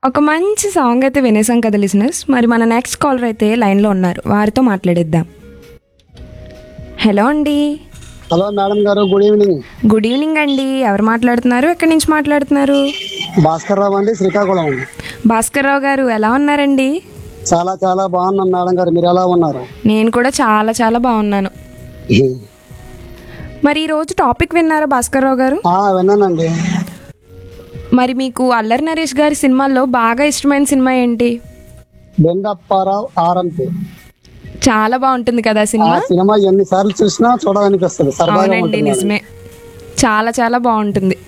ఒక మంచి సాంగ్ అయితే వినేసాం కదా లిసినర్స్ మరి మన నెక్స్ట్ కాలర్ అయితే లైన్లో ఉన్నారు వారితో మాట్లాడిద్దాం హలో అండి హలో మేడం గారు గుడ్ ఈవినింగ్ గుడ్ ఈవినింగ్ అండి ఎవరు మాట్లాడుతున్నారు ఎక్కడి నుంచి మాట్లాడుతున్నారు భాస్కర్ రావు అండి శ్రీకాకుళం అండి భాస్కర్ రావు గారు ఎలా ఉన్నారండి చాలా చాలా బాగున్నాను మేడం గారు మీరు ఎలా ఉన్నారు నేను కూడా చాలా చాలా బాగున్నాను మరి ఈరోజు టాపిక్ విన్నారా భాస్కర్ రావు గారు ఆ, విన్నానండి మరి మీకు అల్లరి నరేష్ గారి సినిమాల్లో బాగా ఇష్టమైన సినిమా ఏంటి బెండప్పారావు ఆర్ఎంపి చాలా బాగుంటుంది కదా ఆ ఆ సినిమా సినిమా ఎన్నిసార్లు చూసినా చూడాలనిపిస్తుంది సరదాగా అవునండి ఉంటుంది మేడం. నిజమే చాలా చాలా బాగుంటుంది